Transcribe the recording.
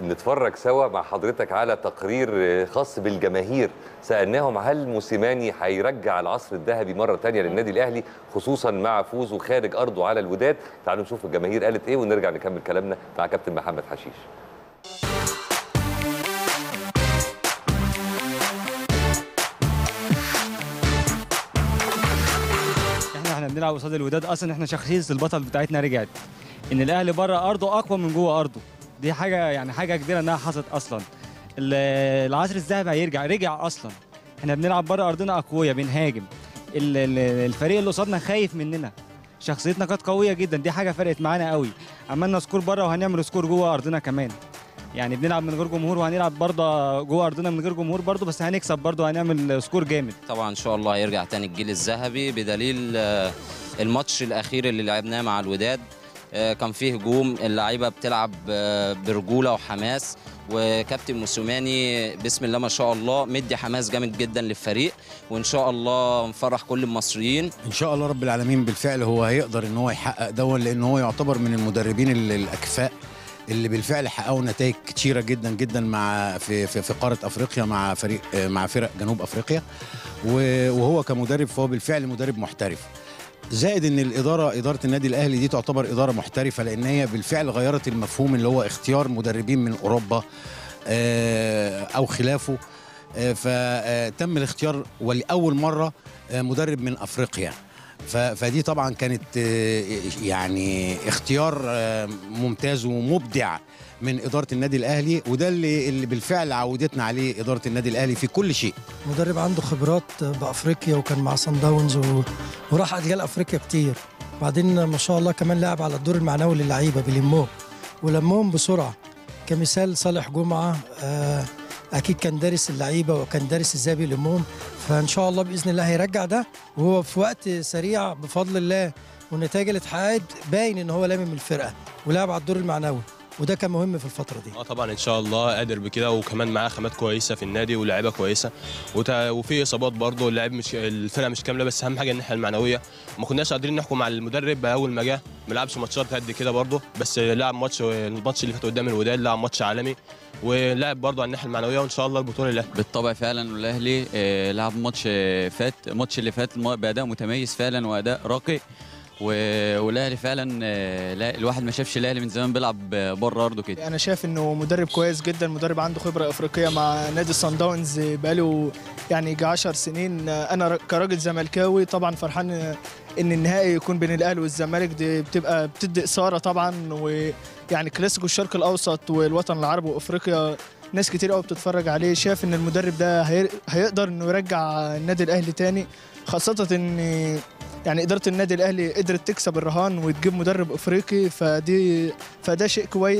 نتفرج سوا مع حضرتك على تقرير خاص بالجماهير سالناهم هل موسيماني هيرجع العصر الذهبي مره تانية للنادي الاهلي خصوصا مع فوزه خارج ارضه على الوداد تعالوا نشوف الجماهير قالت ايه ونرجع نكمل كلامنا مع كابتن محمد حشيش احنا احنا بنلعب قصاد الوداد اصلا احنا شخصيه البطل بتاعتنا رجعت ان الاهلي بره ارضه اقوى من جوه ارضه دي حاجه يعني حاجه كبيره انها حصلت اصلا ال- العصر الذهبي هيرجع رجع اصلا احنا بنلعب بره ارضنا اقوياء بنهاجم ال- ال- الفريق اللي قصادنا خايف مننا شخصيتنا كانت قويه جدا دي حاجه فرقت معانا قوي عملنا سكور بره وهنعمل سكور جوه ارضنا كمان يعني بنلعب من غير جمهور وهنلعب برضه جوه ارضنا من غير جمهور برضه بس هنكسب برضه هنعمل سكور جامد طبعا ان شاء الله هيرجع تاني الجيل الذهبي بدليل آه، الماتش الاخير اللي لعبناه مع الوداد آه، كان فيه هجوم اللعيبه بتلعب آه، برجوله وحماس وكابتن موسوماني بسم الله ما شاء الله مدي حماس جامد جدا للفريق وان شاء الله نفرح كل المصريين ان شاء الله رب العالمين بالفعل هو هيقدر ان هو يحقق دون لان هو يعتبر من المدربين ال- الاكفاء اللي بالفعل حققوا نتائج كتيره جدا جدا مع في في, في قاره افريقيا مع فريق مع فرق جنوب افريقيا و- وهو كمدرب فهو بالفعل مدرب محترف زائد ان الاداره اداره النادي الاهلي دي تعتبر اداره محترفه لان هي بالفعل غيرت المفهوم اللي هو اختيار مدربين من اوروبا آه، او خلافه آه، فتم الاختيار ولاول مره آه، مدرب من افريقيا ف- فدي طبعا كانت آه، يعني اختيار آه، ممتاز ومبدع من اداره النادي الاهلي وده اللي اللي بالفعل عودتنا عليه اداره النادي الاهلي في كل شيء مدرب عنده خبرات بافريقيا وكان مع سان داونز و... وراح ادغال افريقيا كتير بعدين ما شاء الله كمان لعب على الدور المعنوي للعيبه بيلموه ولمهم بسرعه كمثال صالح جمعه آه اكيد كان دارس اللعيبه وكان دارس ازاي بيلمهم فان شاء الله باذن الله هيرجع ده وهو في وقت سريع بفضل الله والنتائج اللي اتحققت باين ان هو لامم الفرقه ولعب على الدور المعنوي وده كان مهم في الفتره دي اه طبعا ان شاء الله قادر بكده وكمان معاه خامات كويسه في النادي ولاعيبه كويسه وتا- وفي اصابات برضه اللاعب مش الفرقه مش كامله بس اهم حاجه الناحيه المعنويه ما كناش قادرين نحكم على المدرب اول ما جه ما لعبش ماتشات قد كده برضه بس لعب ماتش الماتش اللي فات قدام الوداد لعب ماتش عالمي ولعب برضه على الناحيه المعنويه وان شاء الله البطوله اللي بالطبع فعلا والاهلي آه، لعب ماتش آه، فات الماتش اللي فات الم- باداء متميز فعلا واداء راقي و- والاهلي فعلا آه، لا- الواحد ما شافش الاهلي من زمان بيلعب بره ارضه كده انا شايف انه مدرب كويس جدا مدرب عنده خبره افريقيه مع نادي الصن داونز بقاله يعني يجي 10 سنين انا ر- كراجل زملكاوي طبعا فرحان ان النهائي يكون بين الاهلي والزمالك دي بتبقى بتدي اثاره طبعا ويعني كلاسيكو الشرق الاوسط والوطن العربي وافريقيا ناس كتير قوي بتتفرج عليه شايف ان المدرب ده هي- هيقدر انه يرجع النادي الاهلي تاني خاصه ان يعني اداره النادي الاهلي قدرت تكسب الرهان وتجيب مدرب افريقي فدي فده شيء كويس